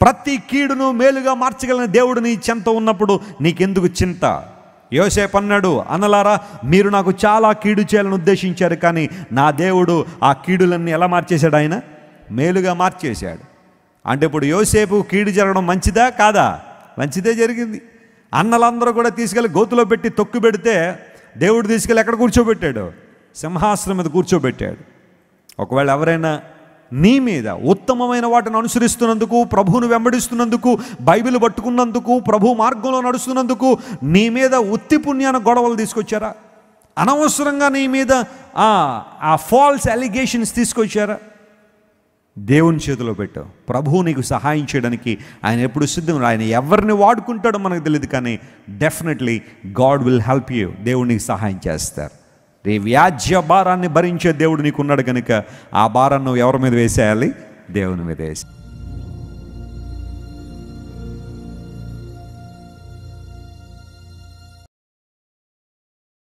ప్రతి కీడును మేలుగా మార్చగలిగిన దేవుడు నీ చెంత ఉన్నప్పుడు నీకెందుకు చింత యోసేపు అన్నాడు అనలారా మీరు నాకు చాలా కీడు చేయాలని ఉద్దేశించారు కానీ నా దేవుడు ఆ కీడులన్నీ ఎలా మార్చేశాడు ఆయన మేలుగా మార్చేశాడు అంటే ఇప్పుడు యోసేపు కీడు జరగడం మంచిదా కాదా మంచిదే జరిగింది అన్నలందరూ కూడా తీసుకెళ్ళి గోతులో పెట్టి తొక్కు పెడితే దేవుడు తీసుకెళ్ళి ఎక్కడ కూర్చోబెట్టాడు సింహాసనం మీద కూర్చోబెట్టాడు ఒకవేళ ఎవరైనా నీ మీద ఉత్తమమైన వాటిని అనుసరిస్తున్నందుకు ప్రభువును వెంబడిస్తున్నందుకు బైబిల్ పట్టుకున్నందుకు ప్రభు మార్గంలో నడుస్తున్నందుకు నీ మీద ఉత్తి పుణ్యాన గొడవలు తీసుకొచ్చారా అనవసరంగా నీ మీద ఆ ఆ ఫాల్స్ అలిగేషన్స్ తీసుకొచ్చారా దేవుని చేతిలో పెట్టావు ప్రభువు నీకు సహాయం చేయడానికి ఆయన ఎప్పుడు సిద్ధం ఆయన ఎవరిని వాడుకుంటాడో మనకు తెలియదు కానీ definitely God will help you దేవుడు నీకు సహాయం చేస్తారు ఈ వ్యాజ్య భారాన్ని భరించే దేవుడు నీకు ఉన్నాడు కనుక ఆ భారాన్ని నువ్వు ఎవరి మీద వేసేయాలి దేవుని మీద వేసి